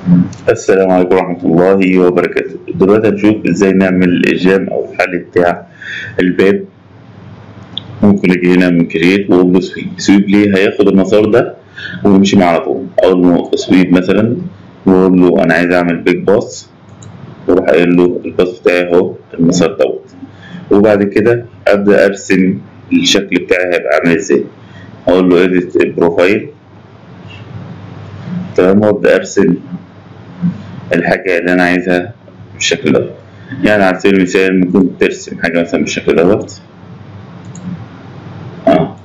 السلام عليكم ورحمة الله وبركاته دلوقتي هنشوف ازاي نعمل الجام او الحل بتاع الباب ممكن اجي هنا من كريت واقول له سويب سويب ليه هياخد المسار ده ويمشي معاه على طول اقول له سويب مثلا واقول له انا عايز اعمل بيج باص واروح قايل له الباص بتاعي اهو المسار دوت وبعد كده ابدا ارسم الشكل بتاعي هيبقى عامل ازاي اقول له اديت بروفايل تمام وابدا ارسم الحاجة اللي أنا عايزها بالشكل دوت يعني على سبيل المثال ممكن ترسم حاجة مثلا بالشكل دوت اه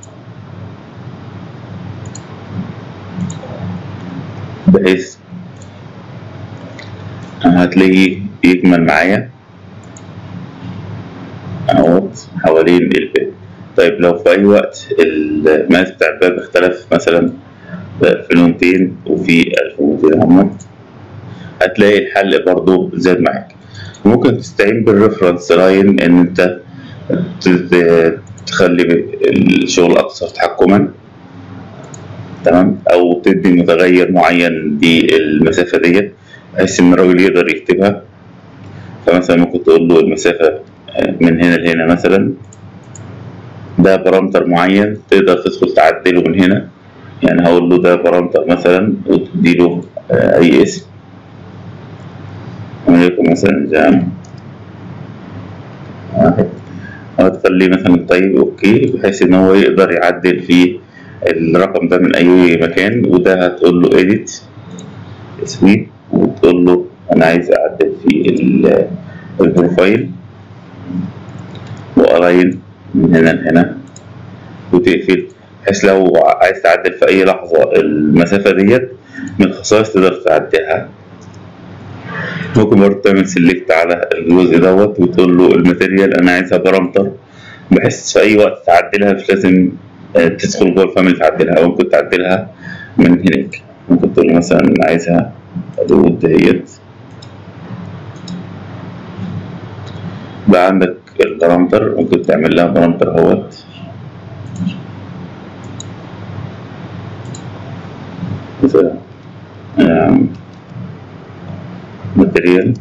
بحيث هتلاقيه يكمل معايا اهوت حوالين الباب طيب لو في أي وقت المقاس بتاع الباب اختلف مثلا في 2200 وفي 1200 هم هتلاقي الحل برضو زاد معاك ممكن تستعين بالريفرنس لاين ان انت تخلي الشغل اكثر تحكما تمام او تدي متغير معين للمسافه ديت بحيث ان الراجل يقدر يكتبها فمثلا ممكن تقول له المسافه من هنا لهنا مثلا ده بارامتر معين تقدر تدخل تعدله من هنا يعني هقول له ده بارامتر مثلا وتديله اي اسم وليكن مثلا جام واحد هتخليه مثلا طيب اوكي بحيث ان هو يقدر يعدل في الرقم ده من اي مكان وده هتقول له edit سويب وتقول له انا عايز اعدل في البروفايل والاين من هنا لهنا وتقفل بحيث لو عايز تعدل في اي لحظه المسافه ديت من الخصائص تقدر تعدلها ممكن برضه تعمل سيلكت على الجزء دوت وتقول له الماتيريال انا عايزها بارامتر بحيث في اي وقت تعدلها مش لازم تدخل جوه الفاميلي تعدلها او ممكن تعدلها من هناك ممكن تقول له مثلا عايزها الود دهيت بقى عندك البارامتر ممكن تعمل لها بارامتر اهوت مثلا ماتريال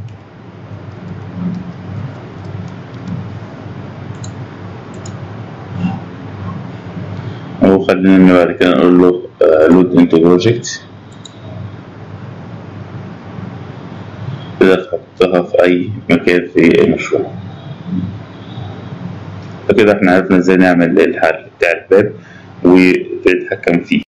أو خلينا بعد كده نقول له لود انتو بروجكت تقدر تحطها في أي مكان في المشروع فكده احنا عرفنا ازاي نعمل الحل بتاع الباب ونتحكم فيه